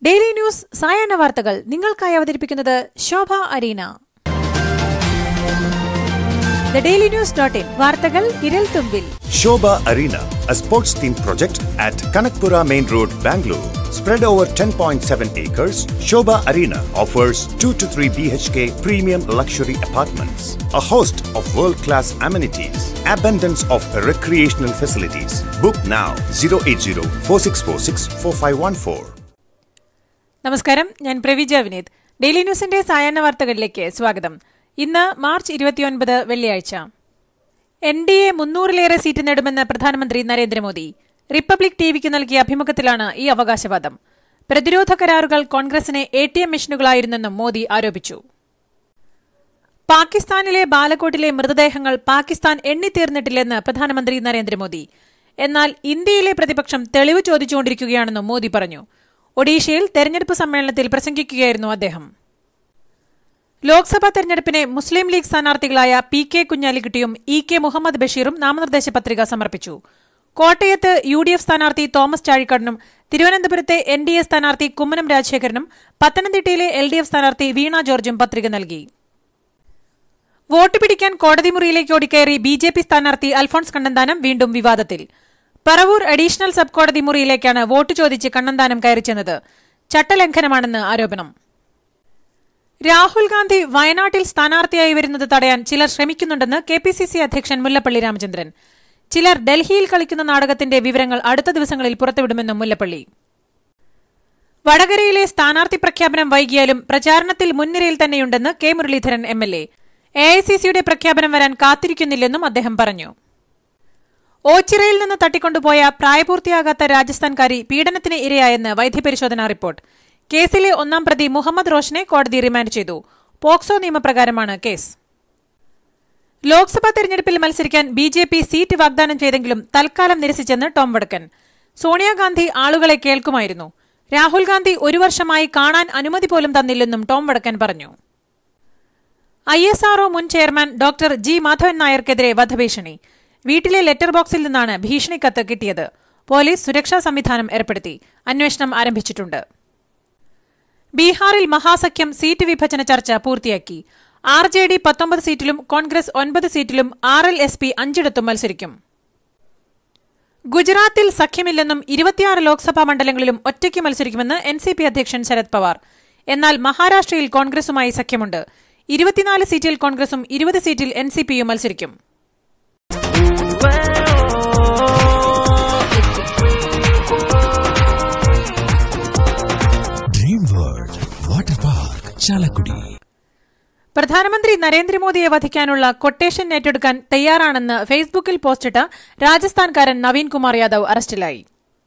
Daily news സായാഹ്ന വാർത്തകൾ നിങ്ങൾക്കായി അവതരിപ്പിക്കുന്നത് Shobha Areena the daily news dot in വാർത്തകൾ ഇരൽ തുമ്പിൽ Shobha Arena, a sports themed project at Kanakpura Main Road, Bangalore. Spread over 10.7 acres, Shobha Arena offers 2 to 3 BHK premium luxury apartments, a host of world class amenities, abundance of recreational facilities. Book now 080 4646 4514. നമസ്കാരം ഞാൻ പ്രവിജ Vineeth daily ന്യൂസിന്റെ സായാഹ്ന വാർത്തകളിലേക്ക് സ്വാഗതം ഇന്ന് March ഇരുപത്തിയൊൻപത് വെള്ളിയാഴ്ച N D A മുന്നൂറിലേറെ സീറ്റ് നേടുമെന്ന് പ്രധാനമന്ത്രി നരേന്ദ്രമോദി റിപ്പബ്ലിക് ടിവിക്ക് നൽകിയ അഭിമുഖത്തിലാണ് ഈ അവകാശവാദം പ്രതിരോധ കരാറുകൾ കോൺഗ്രസിനെ എ ടി എം മെഷീനുകളായിരുന്നെന്നും മോദി ആരോപിച്ചു പാകിസ്ഥാനിലെ ബാലക്കോട്ടിലെ മൃതദേഹങ്ങൾ പാകിസ്ഥാൻ എണ്ണിത്തീർന്നിട്ടില്ലെന്ന് പ്രധാനമന്ത്രി നരേന്ദ്രമോദി എന്നാൽ ഇന്ത്യയിലെ പ്രതിപക്ഷം തെളിവ് ചോദിച്ചുകൊണ്ടിരിക്കുകയാണെന്നും മോദി പറഞ്ഞു ഒഡീഷയിൽ തെരഞ്ഞെടുപ്പ് സമ്മേളനത്തിൽ പ്രസംഗിക്കുകയായിരുന്നു അദ്ദേഹം ലോക്സഭാ തെരഞ്ഞെടുപ്പിനെ മുസ്ലിം ലീഗ് സ്ഥാനാർത്ഥികളായ പി കെ കുഞ്ഞാലിക്കുട്ടിയും ഇ കെ മുഹമ്മദ് ബഷീറും നാമനിർദ്ദേശ പത്രിക സമർപ്പിച്ചു കോട്ടയത്ത് യു ഡി എഫ് സ്ഥാനാർത്ഥി തോമസ് ചാഴിക്കാടനും തിരുവനന്തപുരത്തെ എൻ ഡി എ സ്ഥാനാർത്ഥി കുമ്മനം രാജശേഖരനും പത്തനംതിട്ടയിലെ എൽ ഡി എഫ് സ്ഥാനാർത്ഥി വീണ ജോർജും പത്രിക നൽകി വോട്ട് പിടിക്കാൻ കോടതി മുറിയിലേക്ക് ഓടിക്കയറി ബി ജെ പി സ്ഥാനാർത്ഥി അൽഫോൺസ് കണ്ണന്താനം വീണ്ടും വിവാദത്തിൽ പറവൂർ അഡീഷണൽ സബ് കോടതി മുറിയിലേക്കാണ് വോട്ട് ചോദിച്ച് കണ്ണന്താനം കയറിച്ചെന്നത് ചട്ടലംഘനമാണെന്ന് ആരോപണം രാഹുൽ ഗാന്ധി വയനാട്ടിൽ സ്ഥാനാർത്ഥിയായി വരുന്നത് തടയാൻ ചിലർ ശ്രമിക്കുന്നുണ്ടെന്ന് കെ പി സി സി അധ്യക്ഷൻ മുല്ലപ്പള്ളി രാമചന്ദ്രൻ ചിലർ ഡൽഹിയിൽ കളിക്കുന്ന നാടകത്തിന്റെ വിവരങ്ങൾ അടുത്ത ദിവസങ്ങളിൽ പുറത്തുവിടുമെന്നും മുല്ലപ്പള്ളി വടകരയിലെ സ്ഥാനാർത്ഥി പ്രഖ്യാപനം വൈകിയാലും പ്രചാരണത്തിൽ മുൻനിരയിൽ തന്നെയുണ്ടെന്ന് K Muraleedharan M L A എഐസിസിയുടെ പ്രഖ്യാപനം വരാൻ കാത്തിരിക്കുന്നില്ലെന്നും അദ്ദേഹം പറഞ്ഞു ഓച്ചിറയിൽ നിന്ന് തട്ടിക്കൊണ്ടുപോയ പ്രായപൂർത്തിയാകാത്ത രാജസ്ഥാൻകാരി പീഡനത്തിന് ഇരയായെന്ന് വൈദ്യപരിശോധനാ റിപ്പോർട്ട് കേസിലെ ഒന്നാം പ്രതി മുഹമ്മദ് റോഷനെ കോടതി റിമാൻഡ് ചെയ്തു പോക്സോ നിയമപ്രകാരമാണ് കേസ് ലോക്സഭാ തെരഞ്ഞെടുപ്പിൽ മത്സരിക്കാൻ ബി ജെ പി സീറ്റ് വാഗ്ദാനം ചെയ്തെങ്കിലും തൽക്കാലം നിരസിച്ചെന്ന് ടോം വടക്കൻ സോണിയാഗാന്ധി ആളുകളെ കേൾക്കുമായിരുന്നു രാഹുൽ ഗാന്ധി ഒരു വർഷമായി കാണാൻ അനുമതി പോലും തന്നില്ലെന്നും ടോം വടക്കൻ പറഞ്ഞു ഐ എസ് ആർഒ മുൻ ചെയർമാൻ ഡോക്ടർ ജി മാധവൻ നായർക്കെതിരെ വധഭീഷണി വീട്ടിലെ ലെറ്റർ ബോക്സിൽ നിന്നാണ് ഭീഷണിക്കത്ത് കിട്ടിയത് പോലീസ് സുരക്ഷാ സംവിധാനം ഏർപ്പെടുത്തി അന്വേഷണം ആരംഭിച്ചിട്ടുണ്ട് ബീഹാറിൽ മഹാസഖ്യം സീറ്റ് വിഭജന ചർച്ച പൂർത്തിയാക്കി ആർ ജെ ഡി പത്തൊമ്പത് സീറ്റിലും കോൺഗ്രസ് ഒൻപത് സീറ്റിലും ആർ എൽ എസ് പി അഞ്ചിടത്തും മത്സരിക്കും ഗുജറാത്തിൽ സഖ്യമില്ലെന്നും ഇരുപത്തിയാറ് ലോക്സഭാ മണ്ഡലങ്ങളിലും ഒറ്റയ്ക്ക് മത്സരിക്കുമെന്ന് എൻ സി പി അധ്യക്ഷൻ ശരത് പവാർ എന്നാൽ മഹാരാഷ്ട്രയിൽ കോൺഗ്രസുമായി സഖ്യമുണ്ട് ഇരുപത്തിനാല് സീറ്റിൽ കോൺഗ്രസും ഇരുപത് സീറ്റിൽ എൻ സി പിയും മത്സരിക്കും Dream World Water Park Chalakudi. പ്രധാനമന്ത്രി നരേന്ദ്രമോദിയെ വധിക്കാനുള്ള കൊട്ടേഷൻ ഏറ്റെടുക്കാൻ തയ്യാറാണെന്ന് ഫേസ്ബുക്കിൽ പോസ്റ്റിട്ട രാജസ്ഥാൻകാരൻ നവീൻ കുമാർ യാദവ് അറസ്റ്റിലായി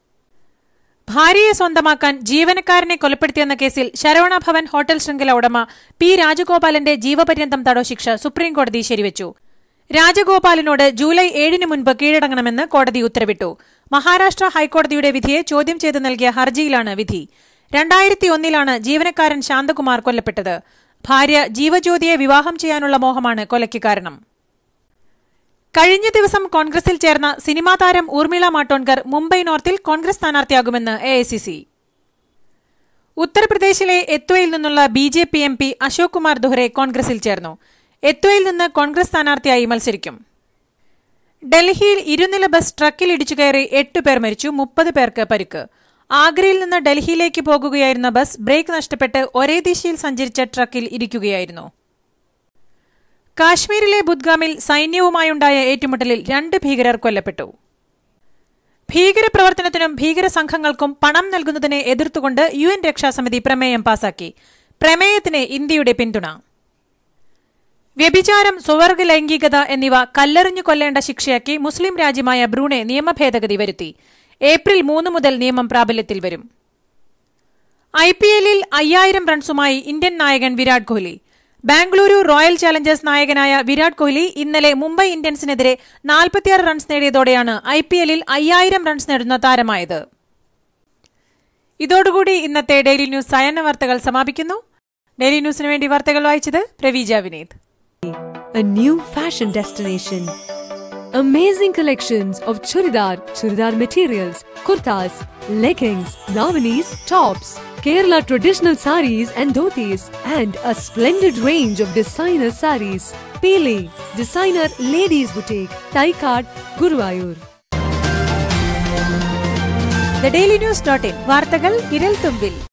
ഭാര്യയെ സ്വന്തമാക്കാൻ ജീവനക്കാരനെ കൊലപ്പെടുത്തിയെന്ന കേസിൽ ശരവണ ഭവൻ ഹോട്ടൽ ശൃംഖല ഉടമ പി രാജഗോപാലന്റെ ജീവപര്യന്തം തടവ് ശിക്ഷ സുപ്രീംകോടതി ശരിവച്ചു രാജഗോപാലിനോട് ജൂലൈ ഏഴിന് മുൻപ് കീഴടങ്ങണമെന്ന് കോടതി ഉത്തരവിട്ടു മഹാരാഷ്ട്ര ഹൈക്കോടതിയുടെ വിധിയെ ചോദ്യം ചെയ്ത് നൽകിയ ഹർജിയിലാണ് വിധി രണ്ടായിരത്തി ഒന്നിലാണ് ജീവനക്കാരൻ ശാന്തകുമാർ കൊല്ലപ്പെട്ടത് ഭാര്യ ജീവജ്യോതിയെ വിവാഹം ചെയ്യാനുള്ള മോഹമാണ് കൊലയ്ക്ക് കാരണം കഴിഞ്ഞ ദിവസം കോൺഗ്രസിൽ ചേർന്ന സിനിമാ താരം ഊർമിള മാട്ടോൺകർ മുംബൈ നോർത്തിൽ കോൺഗ്രസ് സ്ഥാനാർത്ഥിയാകുമെന്ന് എഐസിസി ഉത്തർപ്രദേശിലെ എത്വയിൽ നിന്നുള്ള B J P M P Ashok Kumar Dohre കോൺഗ്രസിൽ ചേർന്നു എത്വയിൽ നിന്ന് കോൺഗ്രസ് സ്ഥാനാർത്ഥിയായി മത്സരിക്കും ഡൽഹിയിൽ ഇരുനില ബസ് ട്രക്കിൽ ഇടിച്ചു കയറി എട്ട് പേർ മരിച്ചു മുപ്പത് പേർക്ക് പരിക്ക് ആഗ്രയിൽ നിന്ന് ഡൽഹിയിലേക്ക് പോകുകയായിരുന്ന ബസ് ബ്രേക്ക് നഷ്ടപ്പെട്ട് ഒരേ ദിശയിൽ സഞ്ചരിച്ച ട്രക്കിൽ ഇരിക്കുകയായിരുന്നു കാശ്മീരിലെ ബുദ്ഗാമിൽ സൈന്യവുമായുണ്ടായ ഏറ്റുമുട്ടലിൽ രണ്ട് ഭീകരർ കൊല്ലപ്പെട്ടു ഭീകരപ്രവർത്തനത്തിനും ഭീകരസംഘങ്ങൾക്കും പണം നൽകുന്നതിനെ എതിർത്തുകൊണ്ട് യു എൻ രക്ഷാസമിതി പ്രമേയം പാസാക്കി പ്രമേയത്തിന് ഇന്ത്യയുടെ പിന്തുണ വ്യഭിചാരം സ്വവർഗ ലൈംഗികത എന്നിവ കല്ലെറിഞ്ഞു കൊല്ലേണ്ട ശിക്ഷയാക്കി മുസ്ലിം രാജ്യമായ ബ്രൂണെ നിയമഭേദഗതി വരുത്തി ഏപ്രിൽ മൂന്ന് മുതൽ നിയമം പ്രാബല്യത്തിൽ വരും ഐ പി എല്ലിൽ അയ്യായിരം റൺസുമായി ഇന്ത്യൻ നായകൻ വിരാട് കോഹ്ലി ബാംഗ്ലൂരു റോയൽ ചാലഞ്ചേഴ്സ് നായകനായ വിരാട് കോഹ്ലി ഇന്നലെ മുംബൈ ഇന്ത്യൻസിനെതിരെ നാൽപ്പത്തിയാറ് റൺസ് നേടിയതോടെയാണ് ഐ പി എല്ലിൽ അയ്യായിരം റൺസ് നേടുന്ന താരമായത് ഇതോടുകൂടി ഇന്നത്തെ ഡെയിലി ന്യൂസ് സായന്ന വാർത്തകൾ സമാപിക്കുന്നു ഡെയിലി ന്യൂസിന് വേണ്ടി വാർത്തകൾ വായിച്ചത് Praveeja Vineeth a new fashion destination. Amazing collections of churidar, churidar materials, kurtas, leggings, davanis, tops, Kerala traditional saris and dhotis, and a splendid range of designer saris. Pele, designer ladies boutique, Taikad, Guruvayur. The daily news dot in വാർത്തകൾ ഇരൽ തുമ്പിൽ